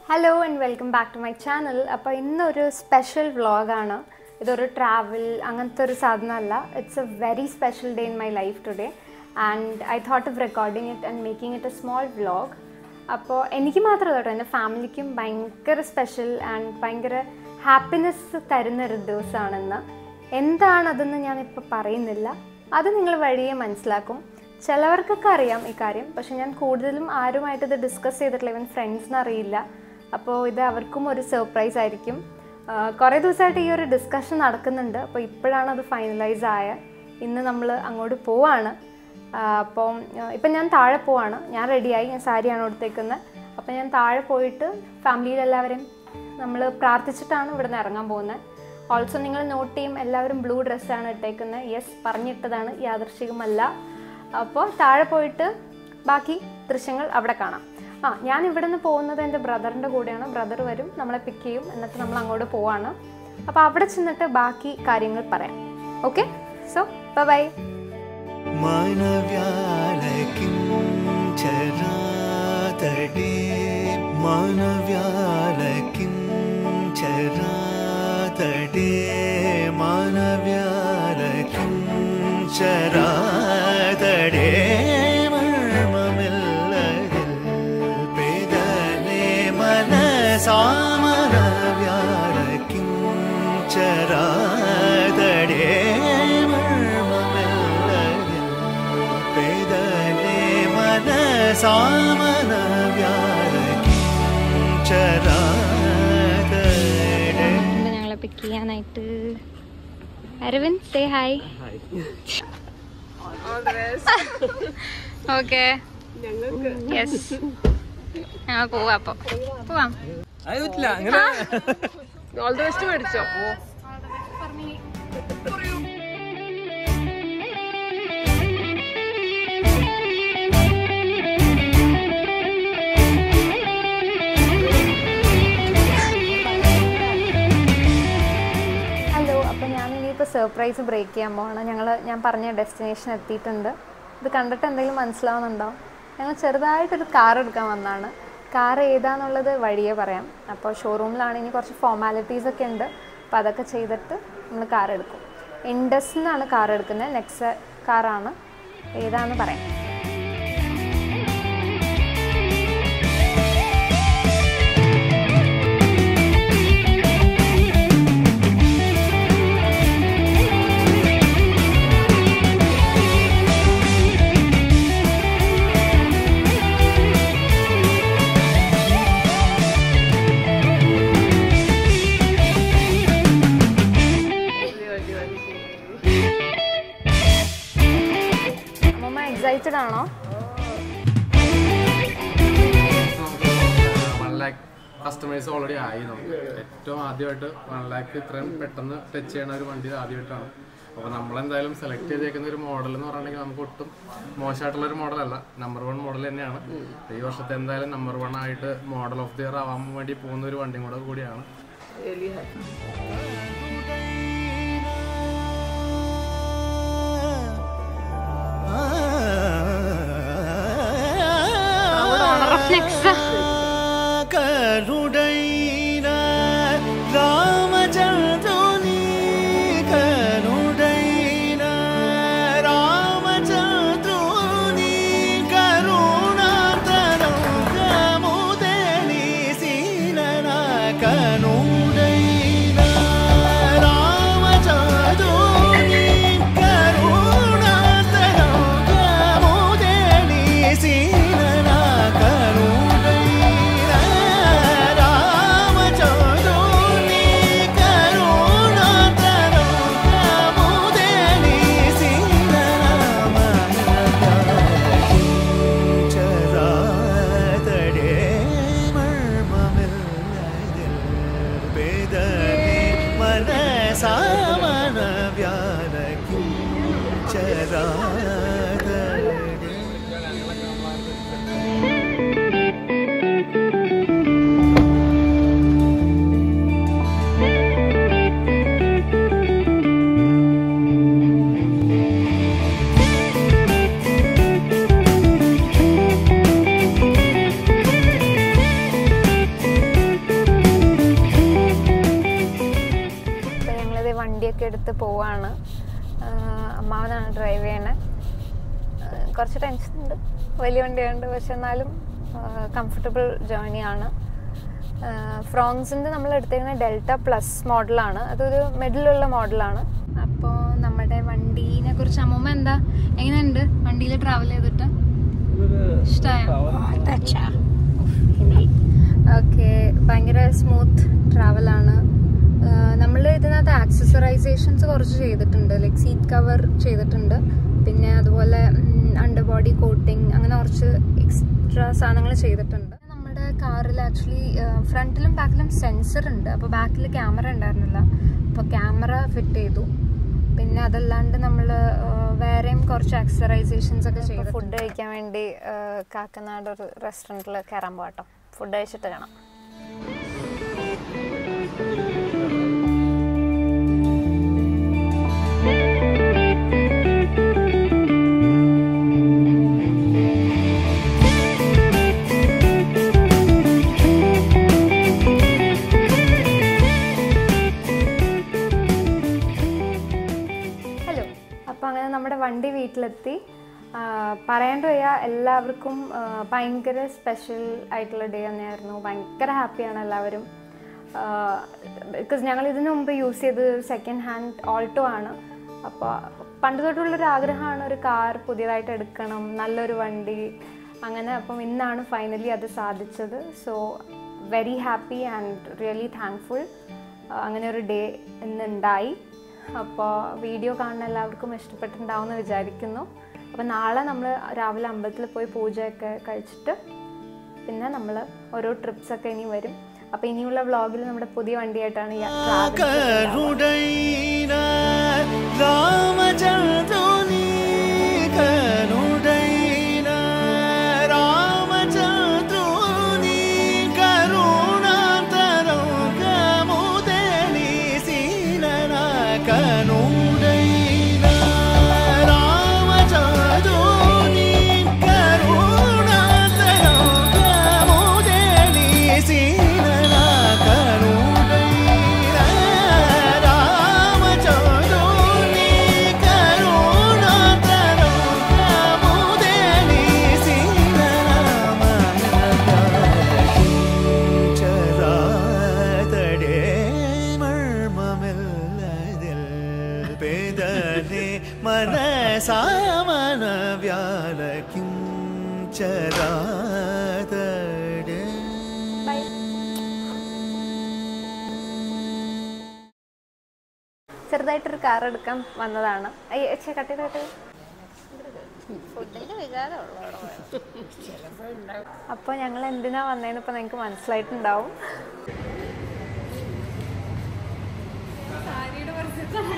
Hello and welcome back to my channel അപ്പോൾ ഇന്നൊരു special വ്ളോഗാണ് ഇതൊരു ട്രാവൽ അങ്ങനത്തെ ഒരു സാധനമല്ല it's a very special day in my life today and I thought of recording it and making it a small വ്ളോഗ് അപ്പോൾ എനിക്ക് മാത്രമല്ല കേട്ടോ എൻ്റെ ഫാമിലിക്കും ഭയങ്കര സ്പെഷ്യൽ ആൻഡ് ഭയങ്കര ഹാപ്പിനെസ് തരുന്ന ഒരു ദിവസമാണെന്ന് എന്താണതെന്ന് ഞാനിപ്പോൾ പറയുന്നില്ല അത് നിങ്ങൾ വഴിയെ മനസ്സിലാക്കും ചിലവർക്കൊക്കെ അറിയാം ഈ കാര്യം പക്ഷെ ഞാൻ കൂടുതലും ആരുമായിട്ട് ഇത് ഡിസ്കസ് ചെയ്തിട്ടില്ല ഇവൻ ഫ്രണ്ട്സിന് അറിയില്ല അപ്പോൾ ഇത് അവർക്കും ഒരു സർപ്രൈസ് ആയിരിക്കും ആഹ് കുറേ ദിവസമായിട്ട് ഈ ഒരു ഡിസ്കഷൻ നടക്കുന്നുണ്ട് അപ്പോൾ ഇപ്പോഴാണ് അത് ഫൈനലൈസ് ആയ ഇന്ന് നമ്മൾ അങ്ങോട്ട് പോവാണ് ആഹ് അപ്പം ആഹ് ഇപ്പം ഞാൻ താഴെ പോവാണ് ഞാൻ റെഡിയായി ഞാൻ സാരിയാണ് കൊടുത്തേക്കുന്നത് അപ്പം ഞാൻ താഴെ പോയിട്ട് ഫാമിലിയിലെല്ലാവരും നമ്മൾ പ്രാർത്ഥിച്ചിട്ടാണ് ഇവിടെ നിന്ന് ഇറങ്ങാൻ പോകുന്നത് ഓൾസോ നിങ്ങൾ നോട്ട് ചെയ്യും എല്ലാവരും ബ്ലൂ ഡ്രസ്സാണ് ഇട്ടേക്കുന്നത് യെസ് പറഞ്ഞിട്ടതാണ് യാദൃശികമല്ല അപ്പോൾ താഴെ പോയിട്ട് ബാക്കി ദൃശ്യങ്ങൾ അവിടെ കാണാം ആ ഞാൻ ഇവിടെ നിന്ന് പോകുന്നത് എൻ്റെ ബ്രദറിൻ്റെ കൂടെയാണ് ബ്രദർ വരും നമ്മളെ പിക്ക് ചെയ്യും എന്നിട്ട് നമ്മൾ അങ്ങോട്ട് പോവാണ് അപ്പോൾ അവിടെ ചെന്നിട്ട് ബാക്കി കാര്യങ്ങൾ പറയാം ഓക്കെ സോ ബൈ മാനവ്യാലകിം ചരാതടേ മാനവ്യാലകിം ചരാതടേ മാനവ്യാലകിം ചരാതടേ മർമ്മമില്ലതിൽ പേദനേ മനസാമനവ്യാലകിം ചരാതടേ മർമ്മമില്ലതിൽ പേദനേ മനസാമന ചരാതടേ ഞങ്ങളെ പിക്ക് ചെയ്യാനായിട്ട് Arvind say hi okay yes ഞങ്ങൾ പോവാ അപ്പൊ പോവാം ഓൾ ദ ബെസ്റ്റ് മേടിച്ചോ ഹലോ അപ്പോൾ ഞാൻ ഇനിയിപ്പോൾ സർപ്രൈസ് ബ്രേക്ക് ചെയ്യാൻ പോവാണ് ഞങ്ങൾ ഞാൻ പറഞ്ഞ ഡെസ്റ്റിനേഷൻ എത്തിയിട്ടുണ്ട് ഇത് കണ്ടിട്ട് എന്തെങ്കിലും മനസ്സിലാവുന്നുണ്ടോ ഞങ്ങൾ ചെറുതായിട്ടൊരു കാർ എടുക്കാൻ വന്നതാണ് കാർ ഏതാന്നുള്ളത് വഴിയേ പറയാം അപ്പോൾ ഷോറൂമിലാണ് ഇനി കുറച്ച് ഫോർമാലിറ്റീസ് ഒക്കെ ഉണ്ട് അപ്പോൾ അതൊക്കെ ചെയ്തിട്ട് നമ്മൾ കാർ എടുക്കും ഇൻഡസ് നിന്നാണ് കാർ എടുക്കുന്നത് നെക്സ്റ്റ് കാറാണ് ഏതാന്ന് പറയാം അമ്മമ്മ എക്സൈറ്റഡ് ആണോ വൺ ലാക്ക് കസ്റ്റമേഴ്സ് ഓൾറെഡി ആയി നമുക്ക് ഏറ്റവും ആദ്യമായിട്ട് വൺ ലാക്ക് ഇത്രയും പെട്ടെന്ന് ടച്ച് ചെയ്യണ ഒരു വണ്ടി ആദ്യമായിട്ടാണ് അപ്പോൾ നമ്മളെന്തായാലും സെലക്ട് ചെയ്തേക്കുന്ന ഒരു മോഡൽ എന്ന് പറയുകയാണെങ്കിൽ നമുക്ക് ഒട്ടും മോശമായിട്ടുള്ള ഒരു മോഡലല്ല നമ്പർ വൺ മോഡൽ തന്നെയാണ് ഈ വർഷത്തെ എന്തായാലും നമ്പർ വൺ ആയിട്ട് മോഡൽ ഓഫ് ദി ഇയർ ആവാൻ വേണ്ടി പോകുന്ന ഒരു വണ്ടിയും കൂടെ കൂടിയാണ് റിയലി ഹാപ്പി കരുടൈന രാമചന്ദ്രനി കരുടൈന രാമചന്ദ്രനി കരുണാതരംഗമുദനി സീനന കരുടൈന രാമചന്ദ്രനി കരുണാതരംഗമുദനി സീനന കരുടൈന രാമചന്ദ്രനി കരുണാതരംഗമുദനി സീനന ചരാതടേ മർമ്മമില്ലതിൽ പേദനേ മനസാമന വ്യാലക്കും ചരാതടേ ആ എടുത്ത് പോവാണ് ആഹ് അമ്മാവനാണ് ഡ്രൈവ് ചെയ്യണേ ആഹ് കുറച്ച് ടെൻഷൻ ഉണ്ട് വലിയ വണ്ടിയുണ്ട് പക്ഷെ എന്നാലും കംഫർട്ടബിൾ ജേർണിയാണ് ഫ്രോങ്സിൻ്റെ നമ്മൾ എടുത്തേക്കുന്ന ഡെൽറ്റ പ്ലസ് മോഡലാണ് അതൊരു മിഡിലുള്ള മോഡലാണ് അപ്പോൾ നമ്മുടെ വണ്ടീനെ കുറിച്ച് അമ്മൂമ്മ എന്താ എങ്ങനെയുണ്ട് വണ്ടിയിൽ ട്രാവൽ ചെയ്തിട്ട് ഇഷ്ടമായോ ഓക്കെ ഭയങ്കര സ്മൂത്ത് ട്രാവലാണ് നമ്മൾ ഇതിനകത്ത് ആക്സസറൈസേഷൻസ് കുറച്ച് ചെയ്തിട്ടുണ്ട് ലൈക്ക് സീറ്റ് കവർ ചെയ്തിട്ടുണ്ട് പിന്നെ അതുപോലെ അണ്ടർ ബോഡി കോട്ടിങ് അങ്ങനെ കുറച്ച് എക്സ്ട്രാ സാധനങ്ങൾ ചെയ്തിട്ടുണ്ട് നമ്മുടെ കാറിൽ ആക്ച്വലി ഫ്രണ്ടിലും ബാക്കിലും സെൻസർ ഉണ്ട് അപ്പോൾ ബാക്കിൽ ക്യാമറ ഉണ്ടായിരുന്നില്ല അപ്പോൾ ക്യാമറ ഫിറ്റ് ചെയ്തു പിന്നെ അതല്ലാണ്ട് നമ്മൾ വേറെയും കുറച്ച് എക്സറൈസേഷൻസ് ഒക്കെ ചെയ്തു ഫുഡ് കഴിക്കാൻ വേണ്ടി ആ, കാക്കനാട് ഒരു റെസ്റ്റോറൻറ്റിൽ കയറാൻ പോകട്ടോ ഫുഡ് കഴിച്ചിട്ട് കാണാം ഹലോ അപ്പോൾ അങ്ങനെ നമ്മുടെ വണ്ടി വീട്ടിലെത്തി ആ, പറയാണ്ട് വയ്യ എല്ലാവർക്കും ആ, ഭയങ്കര സ്പെഷ്യൽ ആയിട്ടുള്ള ഡേ തന്നെയായിരുന്നു ഭയങ്കര ഹാപ്പിയാണ് എല്ലാവരും ബിക്കോസ് ഞങ്ങൾ ഇതിനു മുമ്പ് യൂസ് ചെയ്തത് സെക്കൻഡ് ഹാൻഡ് ഓൾട്ടോ ആണ് അപ്പോൾ പണ്ട് തൊട്ടുള്ളൊരു ആഗ്രഹമാണ് ഒരു കാർ പുതിയതായിട്ട് എടുക്കണം നല്ലൊരു വണ്ടി അങ്ങനെ അപ്പം ഇന്നാണ് ഫൈനലി അത് സാധിച്ചത് so very happy and really thankful അങ്ങനെ ഒരു ഡേ ഇന്നുണ്ടായി അപ്പോൾ വീഡിയോ കാണുന്ന എല്ലാവർക്കും ഇഷ്ടപ്പെട്ടിട്ടുണ്ടാവും എന്ന് വിചാരിക്കുന്നു അപ്പോൾ നാളെ നമ്മൾ രാവിലെ അമ്പലത്തിൽ പോയി പൂജയൊക്കെ കഴിച്ചിട്ട് പിന്നെ നമ്മൾ ഓരോ ട്രിപ്സൊക്കെ ഇനി വരും അപ്പോൾ ഇനിയുള്ള വ്ളോഗിൽ നമ്മുടെ പുതിയ വണ്ടിയായിട്ടാണ് ഈ travel ചെയ്യുന്നത്. കരുടൈന രാമചന്ദ്രുനി കരുടൈന രാമചന്ദ്രുനി കരുണാന്തരം കമുദനി സീനന കനുടൈന രാമചന്ദ്രുനി കരുണാന്തരം കമുദനി സീനന കരുടൈന രാമചന്ദ്രുനി കരുണാന്തരം കമുദനി ചരാതടേ മർമ്മമില്ലതിൽ പേദനെ മനസാമന വ്യാലക്കും ചരാതടേ Bye. ചെറുതായിട്ടൊരു കാർ എടുക്കാൻ വന്നതാണ് അയ്യ ചേ കട്ട് ചെയ്ത് കട്ട് ഫുഡിന്റെ വിചാരമുള്ളൂ അപ്പോൾ ഞങ്ങൾ എന്തിനാ വന്നതെന്ന് ഇപ്പൊ നിങ്ങൾക്ക് മനസ്സിലായിട്ടുണ്ടാവും